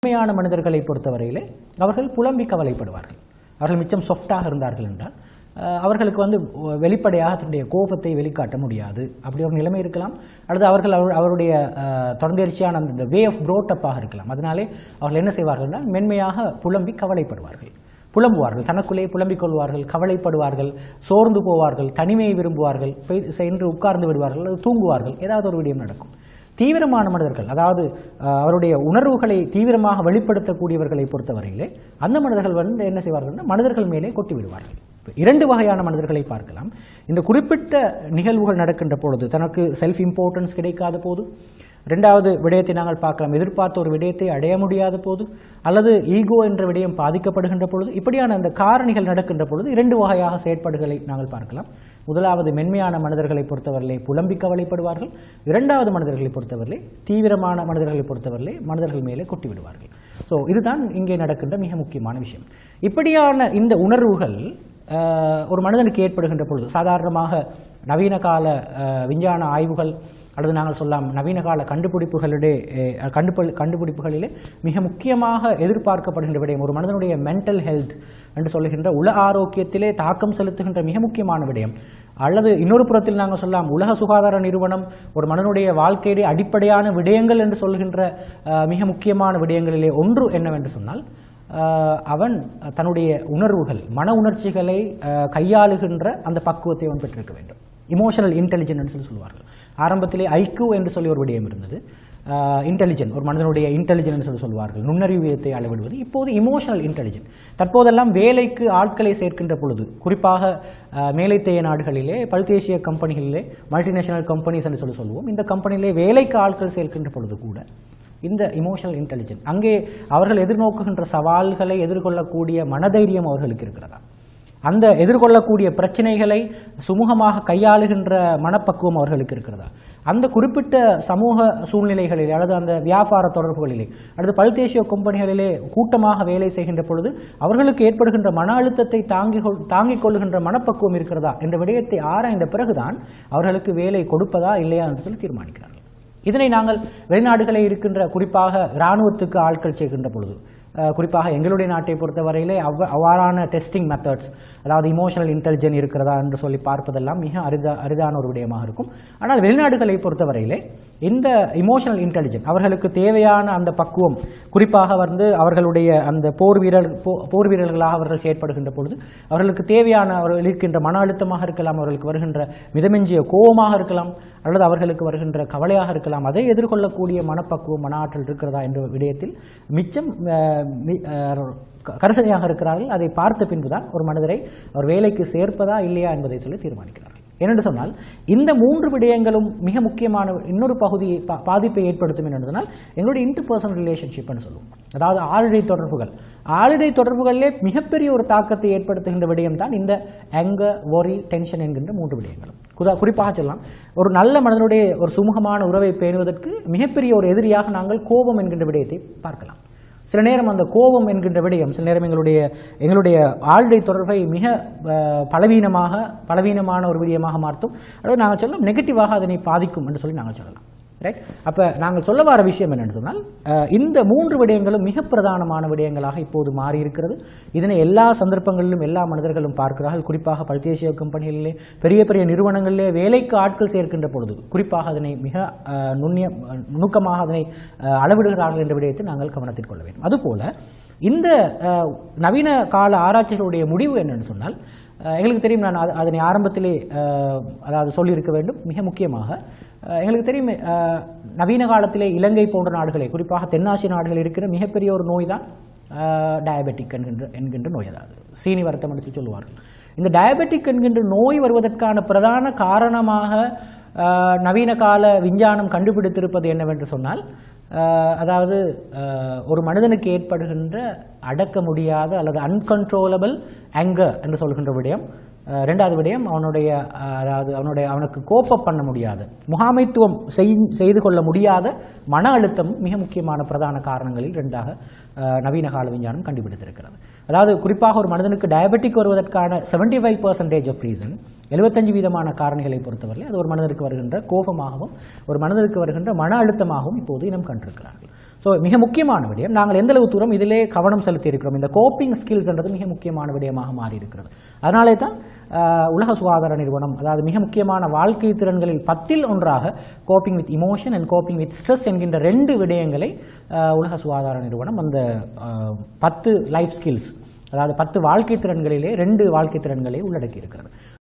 மென்மையான மனிதர்களை பொறுத்தவரையிலே அவர்கள் புலம்பி கவலைப்படுவார்கள் அவர்கள் மிச்சம் சாஃப்டாக இருந்தார்கள் என்றால் அஹ், அவர்களுக்கு வந்து வெளிப்படையாக தன்னுடைய கோபத்தை வெளிக்காட்ட முடியாது அப்படி ஒரு நிலைமை இருக்கலாம் அல்லது அவர்கள் அவர் அவருடைய அஹ், தொடர்ந்தேர்ச்சியான அந்த வே ஆஃப் ப்ரோட்டப்பாக இருக்கலாம் அதனாலே அவர்கள் என்ன செய்வார்கள் என்றால் மென்மையாக புலம்பி கவலைப்படுவார்கள் புலம்புவார்கள் தனக்குள்ளே புலம்பிக் கொள்வார்கள் கவலைப்படுவார்கள் சோர்ந்து போவார்கள் தனிமையை விரும்புவார்கள் போய் சென்று உட்கார்ந்து விடுவார்கள் அல்லது தூங்குவார்கள் ஏதாவது ஒரு விடயம் நடக்கும் தீவிரமான மனிதர்கள் அதாவது அஹ், அவருடைய உணர்வுகளை தீவிரமாக வெளிப்படுத்தக்கூடியவர்களை பொறுத்தவரையிலே அந்த மனிதர்கள் வந்து என்ன செய்வார்கள் மனிதர்கள் மேலே கொட்டி விடுவார்கள் இப்ப இரண்டு வகையான மனிதர்களை பார்க்கலாம் இந்த குறிப்பிட்ட நிகழ்வுகள் நடக்கின்ற பொழுது தனக்கு செல்ஃப் இம்பார்ட்டன்ஸ் கிடைக்காத போது ரெண்டாவது விடயத்தை நாங்கள் பார்க்கலாம் எதிர்பார்த்த ஒரு விடயத்தை அடைய முடியாத போது அல்லது ஈகோ என்ற விடயம் பாதிக்கப்படுகின்ற பொழுது இப்படியான அந்த காரணிகள் நடக்கின்ற பொழுது இரண்டு வகையாக செயற்பாடுகளை நாங்கள் பார்க்கலாம் முதலாவது மென்மையான மனிதர்களை பொறுத்தவரையிலே புலம்பி கவலைப்படுவார்கள் இரண்டாவது மனிதர்களை பொறுத்தவரையிலே தீவிரமான மனிதர்களை பொறுத்தவரையிலே மனிதர்கள் மேலே கொட்டி விடுவார்கள் ஸோ இதுதான் இங்கே நடக்கின்ற மிக முக்கியமான விஷயம் இப்படியான இந்த உணர்வுகள் அஹ், ஒரு மனிதனுக்கு ஏற்படுகின்ற பொழுது சாதாரணமாக நவீன கால அஹ், விஞ்ஞான ஆய்வுகள் அல்லது நாங்கள் சொல்லலாம் நவீன கால கண்டுபிடிப்புகளிலே அஹ், கண்டுபி கண்டுபிடிப்புகளிலே மிக முக்கியமாக எதிர்பார்க்கப்படுகின்ற விடயம் ஒரு மனிதனுடைய மென்டல் ஹெல்த் என்று சொல்லுகின்ற உல ஆரோக்கியத்திலே தாக்கம் செலுத்துகின்ற மிக முக்கியமான விடயம் அல்லது இன்னொரு புறத்தில் நாங்கள் சொல்லலாம் உலக சுகாதார நிறுவனம் ஒரு மனிதனுடைய வாழ்க்கையிலே அடிப்படையான விடயங்கள் என்று சொல்கின்ற அஹ், மிக முக்கியமான விடயங்களிலே ஒன்று என்னவென்று சொன்னால் அஹ், அவன் தன்னுடைய உணர்வுகள் மன உணர்ச்சிகளை அஹ், கையாளுகின்ற அந்த பக்குவத்தை அவன் பெற்றிருக்க வேண்டும் இமோஷனல் இன்டெலிஜென்ஸ் சொல்லி சொல்லுவார்கள் ஆரம்பத்திலே ஐக்யூ என்று சொல்லி ஒரு விடயம் இருந்தது இன்டெலிஜென்ட் ஒரு மனிதனுடைய இன்டெலிஜென்ஸ் என்று சொல்வார்கள் நுண்ணறிவியத்தை அளவிடுவது இப்போது இமோஷனல் இன்டெலிஜென்ட் தற்போதெல்லாம் வேலைக்கு ஆட்களை சேர்க்கின்ற பொழுது குறிப்பாக அஹ், மேலைத்தேய நாடுகளிலே பல்தேசிய கம்பெனிகளிலே மல்டிநேஷனல் கம்பெனிஸ் என்று சொல்லி சொல்லுவோம் இந்த கம்பெனியிலே வேலைக்கு ஆட்கள் சேர்க்கின்ற பொழுது கூட இந்த இமோஷனல் இன்டெலிஜென்ட் அங்கே அவர்கள் எதிர்நோக்குகின்ற சவால்களை எதிர்கொள்ளக்கூடிய மனதைரியம் அவர்களுக்கு இருக்கிறதா அந்த எதிர்கொள்ளக்கூடிய பிரச்சனைகளை சுமூகமாக கையாளுகின்ற மனப்பக்குவம் அவர்களுக்கு இருக்கிறதா அந்த குறிப்பிட்ட சமூக சூழ்நிலைகளிலே அல்லது அந்த வியாபார தொடர்புகளிலே அல்லது பல்தேசிய கம்பெனிகளிலே கூட்டமாக வேலை செய்கின்ற பொழுது அவர்களுக்கு ஏற்படுகின்ற மன அழுத்தத்தை தாங்கிக் கொள் தாங்கிக் கொள்ளுகின்ற மனப்பக்குவம் இருக்கிறதா என்ற விடயத்தை ஆராய்ந்த பிறகுதான் அவர்களுக்கு வேலை கொடுப்பதா இல்லையா என்று சொல்லி தீர்மானிக்கிறார்கள் இதனை நாங்கள் வெளிநாடுகளே இருக்கின்ற குறிப்பாக இராணுவத்துக்கு ஆட்கள் சேர்க்கின்ற பொழுது அஹ், குறிப்பாக எங்களுடைய நாட்டை பொறுத்தவரையிலே அவ் அவ்வாறான டெஸ்டிங் மெத்தட்ஸ் அதாவது இமோஷனல் இன்டெலிஜென்ட் இருக்கிறதா என்று சொல்லி பார்ப்பதெல்லாம் மிக அரிதா அரிதான ஒரு விடயமாக இருக்கும் ஆனால் வெளிநாடுகளை பொறுத்தவரையிலே இந்த இமோஷனல் இன்டெலிஜென்ட் அவர்களுக்கு தேவையான அந்த பக்குவம் குறிப்பாக வந்து அவர்களுடைய அந்த போர் வீரர் போ- போர் வீரர்களாக அவர்கள் செயற்படுகின்ற பொழுது அவர்களுக்கு தேவையான அவர்கள் இருக்கின்ற மன அழுத்தமாக இருக்கலாம் அவர்களுக்கு வருகின்ற மிதமெஞ்சிய கோபமாக இருக்கலாம் அல்லது அவர்களுக்கு வருகின்ற கவலையாக இருக்கலாம் அதை எதிர்கொள்ளக்கூடிய மனப்பக்குவம் மன ஆற்றல் இருக்கிறதா என்ற விடயத்தில் மிச்சம் அஹ், மி- அஹ், க- கரிசனையாக இருக்கிறார்கள் அதை பார்த்த பின்புதான் ஒரு மனிதரை அவர் வேலைக்கு சேர்ப்பதா இல்லையா என்பதை சொல்லி தீர்மானிக்கிறார்கள் ஏனென்று சொன்னால் இந்த மூன்று விடயங்களும் மிக முக்கியமான இன்னொரு பகுதி பா- பாதிப்பை ஏற்படுத்தும் என்று சொன்னால் எங்களுடைய இன்டர் பர்சனல் ரிலேஷன்ஷிப்னு சொல்லுவோம் அதாவது ஆளுடை தொடர்புகள் ஆளுடை தொடர்புகளிலே மிகப்பெரிய ஒரு தாக்கத்தை ஏற்படுத்துகின்ற விடயம் தான் இந்த அங்கர் worry டென்ஷன் என்கின்ற மூன்று விடயங்களும் குதா குறிப்பாக சொல்லலாம் ஒரு நல்ல மனிதனுடைய ஒரு சுமூகமான உறவை பேணுவதற்கு மிகப்பெரிய ஒரு எதிரியாக நாங்கள் கோபம் என்கின்ற விடயத்தை பார்க்கலாம் சில நேரம் அந்த கோபம் என்கின்ற விடயம் சில நேரம் எங்களுடைய எங்களுடைய ஆளுடை தொடர்பை மிக அஹ், பலவீனமாக பலவீனமான ஒரு விடயமாக மாற்றும் அதாவது நாங்கள் சொல்லலாம் நெகட்டிவாக அதனை பாதிக்கும் என்று சொல்லி நாங்கள் சொல்லலாம் ரைட் அப்போ நாங்கள் சொல்ல வர விஷயம் என்னன்னு சொன்னால் அஹ், இந்த மூன்று விடயங்களும் மிக பிரதானமான விடயங்களாக இப்போது மாறி இருக்கிறது இதனை எல்லா சந்தர்ப்பங்களிலும் எல்லா மனிதர்களும் பார்க்கிறார்கள் குறிப்பாக பல்தேசிய கம்பெனிகளிலே பெரிய பெரிய நிறுவனங்களிலே வேலைக்கு ஆட்கள் சேர்க்கின்ற பொழுது குறிப்பாக அதனை மிக அஹ், நுண்ணிய நுணுக்கமாக அதனை அஹ், அளவிடுகிறார்கள் என்ற விடயத்தை நாங்கள் கவனத்தில் கொள்ள வேண்டும் அதுபோல இந்த அஹ், நவீன கால ஆராய்ச்சிகளுடைய முடிவு என்னன்னு சொன்னால் அஹ், எங்களுக்கு தெரியும் நான் அது- அதனை ஆரம்பத்திலே அஹ், அதாவது சொல்லியிருக்க வேண்டும் மிக முக்கியமாக அஹ், எங்களுக்கு தெரியும் அஹ், நவீன காலத்திலே இலங்கை போன்ற நாடுகளே குறிப்பாக தென்னாசிய நாடுகள் இருக்கிற மிகப்பெரிய ஒரு நோய் தான் டயபெட்டிக் என்கின்ற என்கின்ற நோய் அதாவது சீனி வருத்தம் என்று சொல்லி சொல்லுவார்கள் இந்த டயபெட்டிக் என்கின்ற நோய் வருவதற்கான பிரதான காரணமாக அஹ், நவீன கால விஞ்ஞானம் கண்டுபிடித்திருப்பது என்னவென்று சொன்னால் அஹ், அதாவது அஹ், ஒரு மனிதனுக்கு ஏற்படுகின்ற அடக்க முடியாத அல்லது அன்கன்ட்ரோலபிள் anger என்று சொல்கின்ற விடயம் அஹ், ரெண்டாவது விடயம் அவனுடைய அஹ், அதாவது அவனுடைய அவனுக்கு கோப்ப பண்ண முடியாத முகாமைத்துவம் செய்- செய்து கொள்ள முடியாத மன அழுத்தம் மிக முக்கியமான பிரதான காரணங்களில் ரெண்டாக அஹ், நவீன கால விஞ்ஞானம் கண்டுபிடித்திருக்கிறது அதாவது குறிப்பாக ஒரு மனிதனுக்கு டயபெட்டிக் வருவதற்கான 75% ஃபைவ் பர்சன்டேஜ் ஆஃப் ரீசன் எழுபத்தஞ்சு வீதமான காரணிகளை பொறுத்தவரை அது ஒரு மனிதருக்கு வருகின்ற கோபமாகவும் ஒரு மனிதருக்கு வருகின்ற மன அழுத்தமாகவும் இப்போது இனம் கண்டிருக்கிறார்கள் ஸோ மிக முக்கியமான விடயம் நாங்கள் எந்த அளவு தூரம் இதிலே கவனம் செலுத்தி இருக்கிறோம் இந்த கோப்பிங் ஸ்கில்ஸ்ன்றது மிக முக்கியமான விடயமாக மாறி இருக்கிறது அதனாலே தான் ஆஹ், உலக சுகாதார நிறுவனம் அதாவது மிக முக்கியமான வாழ்க்கை திறன்களில் பத்தில் ஒன்றாக coping with emotion and coping with stress என்கின்ற ரெண்டு விடயங்களை ஆஹ், உலக சுகாதார நிறுவனம் அந்த ஆஹ், பத்து லைஃப் ஸ்கில்ஸ் அதாவது பத்து வாழ்க்கை திறன்களிலே ரெண்டு வாழ்க்கை திறன்களை உள்ளடக்கி இருக்கிறது